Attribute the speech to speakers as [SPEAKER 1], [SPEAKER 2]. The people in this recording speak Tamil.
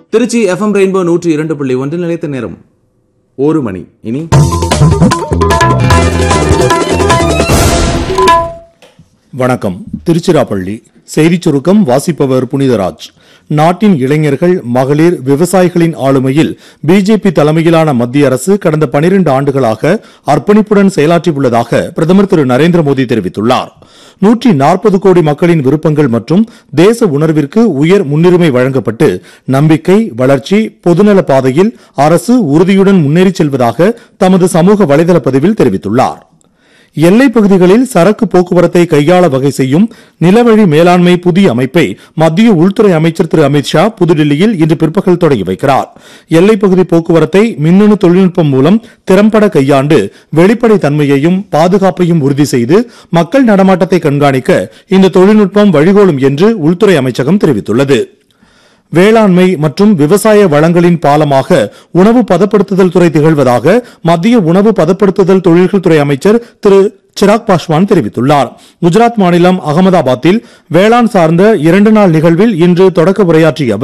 [SPEAKER 1] திருச்சி எஃப்எம் ரெயின்போ நூற்றி இரண்டு புள்ளி ஒன்று நிலைத்த நேரம் ஒரு மணி இனி
[SPEAKER 2] வணக்கம் திருச்சிராப்பள்ளி செய்திச் சுருக்கம் வாசிப்பவர் புனிதராஜ் நாட்டின் இளைஞர்கள் மகளிர் விவசாயிகளின் ஆளுமையில் பிஜேபி தலைமையிலான மத்திய அரசு கடந்த 12 ஆண்டுகளாக அர்ப்பணிப்புடன் செயலாற்றியுள்ளதாக பிரதமர் திரு நரேந்திர மோடி தெரிவித்துள்ளார் நூற்றி நாற்பது கோடி மக்களின் விருப்பங்கள் மற்றும் தேச உணர்விற்கு உயர் முன்னுரிமை வழங்கப்பட்டு நம்பிக்கை வளர்ச்சி பொதுநல பாதையில் அரசு உறுதியுடன் முன்னேறிச் செல்வதாக தமது சமூக வலைதள பதிவில் தெரிவித்துள்ளார் எல்லைப் பகுதிகளில் சரக்கு போக்குவரத்தை கையாள வகை செய்யும் நிலவழி மேலாண்மை புதிய அமைப்பை மத்திய உள்துறை அமைச்சர் திரு அமித் ஷா புதுடில்லியில் இன்று பிற்பகல் தொடங்கி வைக்கிறார் எல்லைப் பகுதி போக்குவரத்தை மின்னணு தொழில்நுட்பம் மூலம் திறம்பட கையாண்டு வெளிப்படை தன்மையையும் பாதுகாப்பையும் உறுதி செய்து மக்கள் நடமாட்டத்தை கண்காணிக்க இந்த தொழில்நுட்பம் வழிகோலும் என்று உள்துறை அமைச்சகம் தெரிவித்துள்ளது வேளாண்மை மற்றும் விவசாய வளங்களின் பாலமாக உணவு பதப்படுத்துதல் துறை திகழ்வதாக மத்திய உணவு பதப்படுத்துதல் தொழில்கள் துறை அமைச்சர் திரு சிராக் பாஸ்வான் தெரிவித்துள்ளார் குஜராத் மாநிலம் அகமதாபாத்தில் வேளாண் சார்ந்த இரண்டு நாள் நிகழ்வில் இன்று தொடக்க உரையாற்றிய அவர்